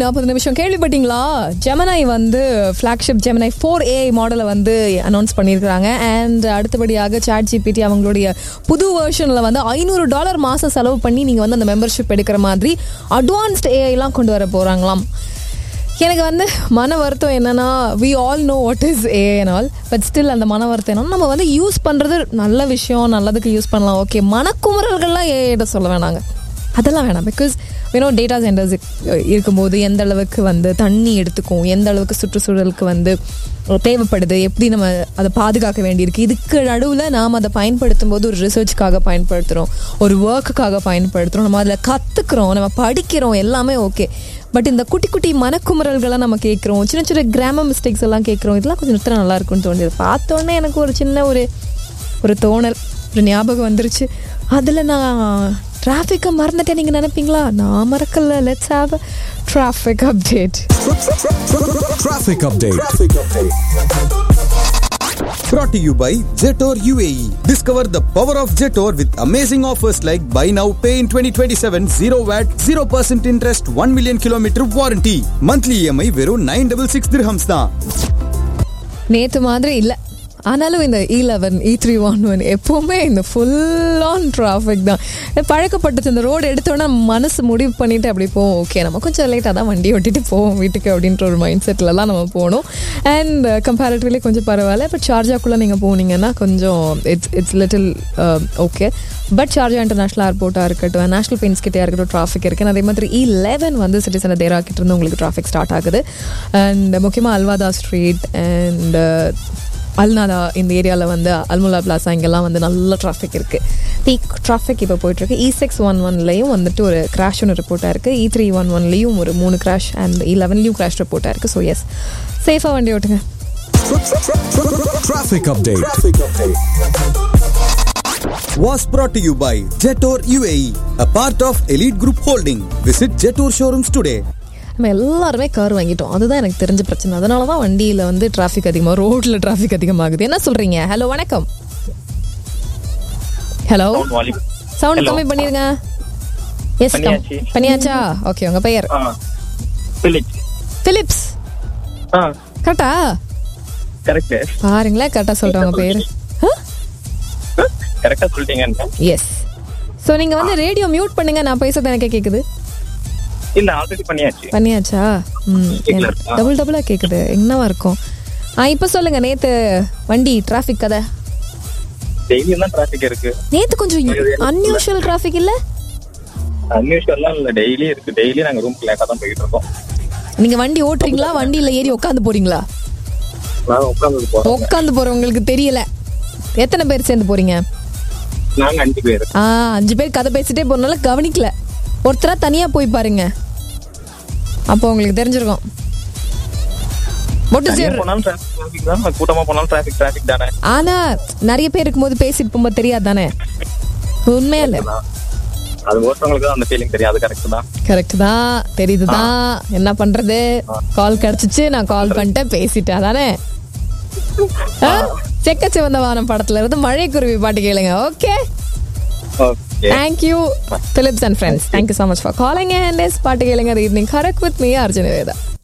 நாற்பது நிமிஷம் கேள்விப்பட்டீங்களா ஜெமனாய் வந்து ஃப்ளாக்ஷிப் ஜெமனாய் ஃபோர் ஏ மாடலை வந்து அனௌன்ஸ் பண்ணியிருக்காங்க அண்ட் அடுத்தபடியாக சாட் ஜிபிடி அவங்களுடைய புது வெர்ஷனில் வந்து ஐநூறு டாலர் மாதம் செலவு பண்ணி நீங்கள் வந்து அந்த மெம்பர்ஷிப் எடுக்கிற மாதிரி அட்வான்ஸ்ட் ஏஐலாம் கொண்டு வர போகிறாங்களாம் எனக்கு வந்து மன வருத்தம் என்னன்னா we all know what is a and all but still அந்த மன வருத்தம் என்னன்னா நம்ம வந்து யூஸ் பண்ணுறது நல்ல விஷயம் நல்லதுக்கு யூஸ் பண்ணலாம் ஓகே மனக்குமுறல்கள்லாம் ஏஐட சொல்ல வேணாங்க அதெல்லாம் வேணாம் பிகாஸ் வேணும் டேட்டா சென்டர்ஸ் இருக்கும்போது எந்த அளவுக்கு வந்து தண்ணி எடுத்துக்கும் எந்த அளவுக்கு சுற்றுச்சூழலுக்கு வந்து தேவைப்படுது எப்படி நம்ம அதை பாதுகாக்க வேண்டியிருக்கு இதுக்கு நடுவில் நாம் அதை பயன்படுத்தும் போது ஒரு ரிசர்ச்க்காக பயன்படுத்துகிறோம் ஒரு ஒர்க்குக்காக பயன்படுத்துகிறோம் நம்ம அதில் கற்றுக்குறோம் நம்ம படிக்கிறோம் எல்லாமே ஓகே பட் இந்த குட்டி குட்டி மனக்குமுறல்களை நம்ம கேட்குறோம் சின்ன சின்ன கிராம மிஸ்டேக்ஸ் எல்லாம் கேட்குறோம் இதெல்லாம் கொஞ்சம் நிறுத்த நல்லா இருக்கும்னு தோணுது பார்த்தோன்னே எனக்கு ஒரு சின்ன ஒரு ஒரு தோணல் ஒரு ஞாபகம் வந்துருச்சு அதில் நான் டிராஃபிக்கை மறந்துட்டேன் நீங்கள் நினைப்பீங்களா நான் மறக்கல let's have traffic update Traffic update. Brought to you by Jetor UAE. Discover the power of Jetor with amazing offers like buy now, pay in 2027, 0 VAT, 0% interest, 1 million kilometer warranty. Monthly EMI வெறும் 966 dirhams தான். நேற்று மாதிரி இல்லை ஆனாலும் இந்த E eleven E three one one எப்போவுமே இந்த full on traffic தான் பழக்கப்பட்டது இந்த ரோடு எடுத்தோன்னா மனசு முடிவு பண்ணிட்டு அப்படி போவோம் ஓகே நம்ம கொஞ்சம் லேட்டாக தான் வண்டி ஓட்டிட்டு போவோம் வீட்டுக்கு அப்படின்ற ஒரு மைண்ட் செட்டிலலாம் நம்ம போகணும் அண்ட் கம்பேரிட்டிவ்லி கொஞ்சம் பரவாயில்ல பட் சார்ஜாக்குள்ளே நீங்கள் போனீங்கன்னா கொஞ்சம் it's it's little okay but Sharjah international ஏர்போர்ட்டாக இருக்கட்டும் நேஷனல் பெயின்ஸ் கிட்டே இருக்கட்டும் டிராஃபிக் இருக்குது அதே மாதிரி இ லெவன் வந்து சிட்டிசன் தேரா கிட்ட இருந்து உங்களுக்கு டிராஃபிக் ஸ்டார்ட் ஆகுது அண்ட் முக்கியமாக அல்வாதா ஸ்ட்ரீட் அண்ட் அல்நாதா இந்த ஏரியாவில் வந்து அல்முலா பிளாசா இங்கெல்லாம் வந்து நல்ல டிராஃபிக் இருக்குது பீக் டிராஃபிக் இப்போ போயிட்டுருக்கு இ சிக்ஸ் ஒன் ஒன்லேயும் வந்துட்டு ஒரு கிராஷ் ஒன்று ரிப்போர்ட்டாக இருக்குது இ த்ரீ ஒன் ஒன்லேயும் ஒரு மூணு கிராஷ் அண்ட் இ லெவன்லேயும் கிராஷ் ரிப்போர்ட்டாக இருக்குது ஸோ எஸ் சேஃபாக வண்டி ஓட்டுங்க Traffic update. Was brought to you by Jetor UAE, a part of Elite Group Holding. Visit Jetor showrooms today. நம்ம எல்லாருமே கார் வாங்கிட்டோம் அதுதான் எனக்கு தெரிஞ்ச பிரச்சனை அதனால தான் வண்டியில் வந்து டிராஃபிக் அதிகமாக ரோட்டில் டிராஃபிக் அதிகமாகுது என்ன சொல்கிறீங்க ஹலோ வணக்கம் ஹலோ சவுண்ட் கம்மி பண்ணிருங்க எஸ் பண்ணியாச்சு. பண்ணியாச்சா ஓகே உங்க பெயர் ஆ பிலிப் பிலிப்ஸ் ஆ கரெக்டா கரெக்ட் பாருங்களேன் கரெக்டாக சொல்கிறவங்க பேர் கரெக்டா சொல்லிட்டீங்க எஸ் ஸோ நீங்கள் வந்து ரேடியோ மியூட் பண்ணுங்க நான் பேசுறது எனக்கே கேட்குது இல்ல ஆல்ரெடி பண்ணியாச்சு பண்ணியாச்சா ம் கேக்கல இருக்கா? டபுள் டபுளாக கேட்குது என்னவா இருக்கும் ஆ இப்போ சொல்லுங்க நேற்று வண்டி டிராஃபிக் கதை டெய்லியும் தான் டிராபிக் இருக்கு நேற்று கொஞ்சம் அன்யூஷுவல் டிராஃபிக் இல்லை அன்யூஷுவல்லாம் இல்ல டெய்லி இருக்கு டெய்லி நாங்க ரூம்க்கு லேட்டா தான் போயிட்டு இருக்கோம் நீங்க வண்டி ஓட்டுறீங்களா வண்டியில ஏறி உட்காந்து போறீங்களா நாங்க உட்காந்து போறோம் உட்காந்து போறவங்களுக்கு தெரியல எத்தனை பேர் சேர்ந்து போறீங்க நாங்க அஞ்சு பேர் ஆ அஞ்சு பேர் கதை பேசிட்டே போறனால கவனிக்கல ஒருத்தரா தனியா போய் பாருங்க அப்போ உங்களுக்கு தெரிஞ்சிருக்கும் What is தனியா your- போனாலும் டிராபிக் தான் கூட்டமா போனாலும் டிராபிக் டிராபிக் தானே ஆனா நிறைய பேர் இருக்கும்போது பேசிட்டு போகும்போது தெரியாது தானே உண்மையா இல்ல அது ஒருத்தவங்களுக்கு தான் அந்த ஃபீலிங் தெரியும் அது கரெக்ட் தான் கரெக்ட் தான் தெரியுது தான் என்ன பண்றது கால் கிடைச்சிச்சு நான் கால் பண்ணிட்டேன் பேசிட்டேன் தானே செக்க சிவந்த வானம் படத்துல இருந்து மழை குருவி பாட்டு கேளுங்க okay okay thank you Philips and friends thank you so much for calling and yes பாட்டு கேளுங்க evening correct with me Arjun Veda